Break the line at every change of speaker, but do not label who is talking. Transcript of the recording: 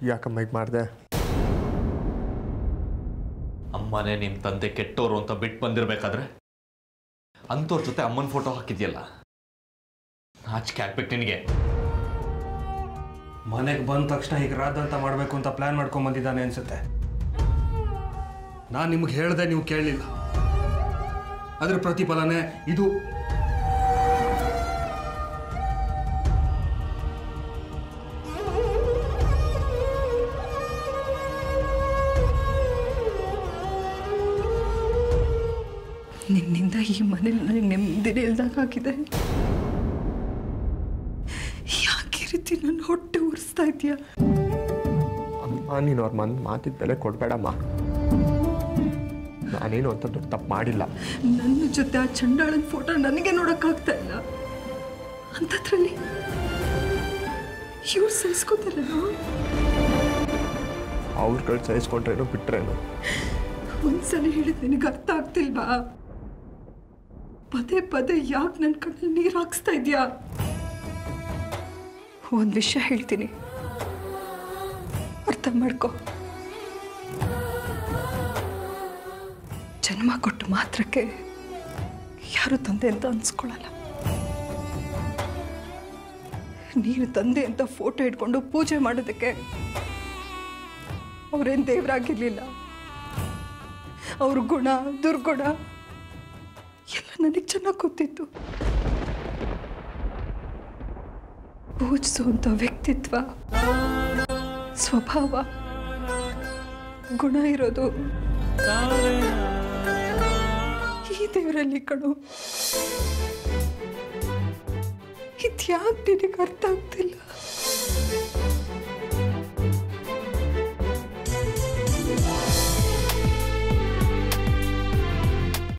ಯಾಕಮ್ಮ ಈಗ ಮಾಡಿದೆ
ಅಮ್ಮನೇ ನಿಮ್ಮ ತಂದೆ ಕೆಟ್ಟೋರು ಅಂತ ಬಿಟ್ಟು ಬಂದಿರ್ಬೇಕಾದ್ರೆ ಅಂಥವ್ರ ಜೊತೆ ಅಮ್ಮನ ಫೋಟೋ ಹಾಕಿದ್ಯಲ್ಲ ನಾಚಿಕೆ ಆಗ್ಬೇಕು ನಿನಗೆ
ಮನೆಗೆ ಬಂದ ತಕ್ಷಣ ಹೀಗೆ ರಾದಂತ ಮಾಡಬೇಕು ಅಂತ ಪ್ಲಾನ್ ಮಾಡ್ಕೊಂಡ್ ಬಂದಿದ್ದಾನೆ ಅನ್ಸುತ್ತೆ ನಾನು ನಿಮ್ಗೆ ಹೇಳ್ದೆ ನೀವು ಕೇಳಲಿಲ್ಲ ಅದ್ರ ಪ್ರತಿಫಲನೇ ಇದು
ನಿನ್ನಿಂದ ಈ ಮನೇಲಿ ನನಗೆ ನೆಮ್ಮದಿನೇ ಇಲ್ದಾಗಿದೆ ಯಾಕೆ ಈ ರೀತಿ ನನ್ನ ಹೊಟ್ಟೆ ಉರಿಸ್ತಾ ಇದೆಯಾ
ಅಮ್ಮ ನೀನು ಅವ್ರ ಮನ್ ಮಾತಿದ ಬೆಲೆ ಕೊಡಬೇಡಮ್ಮ ನಾನೇನು ಅಂತ ದೊಡ್ಡ ತಪ್ಪು ಮಾಡಿಲ್ಲ
ನನ್ನ ಜೊತೆ ಆ ಚಂಡಾಳನ ಫೋಟೋ ನನಗೆ ನೋಡೋಕ್ಕಾಗ್ತಾ ಇಲ್ಲ ಅಂಥದ್ರಲ್ಲಿ ಇವ್ರು ಸಹಿಸ್ಕೋತಾರೇನೋ
ಅವ್ರುಗಳು ಸಹಿಸ್ಕೊಂಡ್ರೇನೋ ಬಿಟ್ರೇನೋ
ಒಂದ್ಸಲ ಹೇಳಿದ್ ನಿನಗೆ ಅರ್ಥ ಆಗ್ತಿಲ್ವಾ ಪದೇ ಪದೇ ಯಾಕೆ ನನ್ನ ಕಣ್ಣಲ್ಲಿ ನೀರು ಹಾಕ್ಸ್ತಾ ಇದೆಯಾ ಒಂದು ವಿಷಯ ಹೇಳ್ತೀನಿ ಅರ್ಥ ಮಾಡ್ಕೊ ಜನ್ಮ ಕೊಟ್ಟು ಮಾತ್ರಕ್ಕೆ ಯಾರು ತಂದೆ ಅಂತ ಅನ್ಸ್ಕೊಳ್ಳಲ್ಲ ನೀನು ತಂದೆ ಅಂತ ಫೋಟೋ ಇಟ್ಕೊಂಡು ಪೂಜೆ ಮಾಡೋದಕ್ಕೆ ಅವ್ರೇನು ದೇವರಾಗಿರ್ಲಿಲ್ಲ ಅವ್ರ ಗುಣ ದುರ್ಗುಣ ಎಲ್ಲ ನನಗೆ ಚೆನ್ನಾಗಿ ಗೊತ್ತಿತ್ತು ಪೂಜಿಸುವಂಥ ವ್ಯಕ್ತಿತ್ವ ಸ್ವಭಾವ ಗುಣ ಇರೋದು ಈ ದೇವರಲ್ಲಿ ಕಣು ಇದ್ಯಾಕೆ ನಿನಗೆ ಅರ್ಥ ಆಗ್ತಿಲ್ಲ